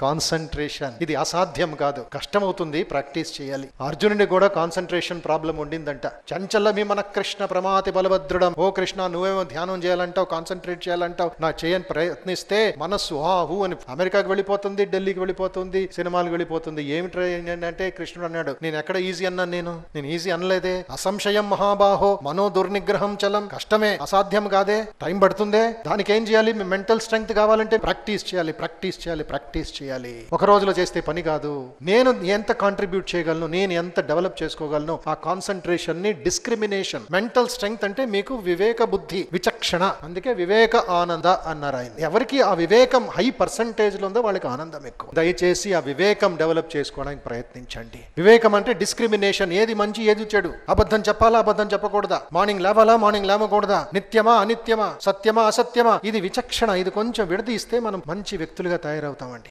concentration ఇది అసాధ్యం కాదు కష్టం అవుతుంది ప్రాక్టీస్ చేయాలి అర్జునుడి కూడా కాన్సన్ట్రేషన్ ప్రాబ్లం ఉండిందంట చంచల మీ మన కృష్ణ ప్రమాతి బలభద్రుడం ఓ కృష్ణ నువ్వేమో ధ్యానం చేయాలంటావు కాన్సన్ట్రేట్ చేయాలంటావు నా చేయని ప్రయత్నిస్తే మనస్సు ఆ హూ అని అమెరికాకి వెళ్ళిపోతుంది ఢిల్లీకి వెళ్ళిపోతుంది సినిమాలకు వెళ్ళిపోతుంది ఏమిటి అంటే కృష్ణుడు అన్నాడు నేను ఎక్కడ ఈజీ అన్నాను నేను నేను ఈజీ అనలేదే అసంశయం మహాబాహో మనో దుర్నిగ్రహం చలం కష్టమే అసాధ్యం కాదే టైం పడుతుందే దానికి ఏం చేయాలి మీ మెంటల్ స్ట్రెంగ్త్ కావాలంటే ప్రాక్టీస్ చేయాలి ప్రాక్టీస్ చేయాలి ప్రాక్టీస్ చేయాలి ఒక రోజులో చేస్తే పని కాదు నేను ఎంత కాంట్రిబ్యూట్ చేయగలను నేను ఎంత డెవలప్ చేసుకోగలను ఆ కాన్సన్ట్రేషన్ ని డిస్క్రిమినేషన్ మెంటల్ స్ట్రెంగ్త్ అంటే మీకు వివేక బుద్ధి విచక్షణ అందుకే వివేక ఆనంద అన్నారు ఆయన ఎవరికి ఆ వివేకం హై పర్సంటేజ్ లో ఉందో వాళ్ళకి ఆనందం ఎక్కువ దయచేసి ఆ వివేకం డెవలప్ చేసుకోవడానికి ప్రయత్నించండి వివేకం అంటే డిస్క్రిమినేషన్ ఏది మంచి ఏది చెడు అబద్ధం చెప్పాలా అబద్ధం చెప్పకూడదా మార్నింగ్ లేవాలా మార్నింగ్ లేవకూడదా నిత్యమా అనిత్యమా సత్యమా అసత్యమా ఇది విచక్షణ ఇది కొంచెం విడదీస్తే మనం మంచి వ్యక్తులుగా తయారవుతామండి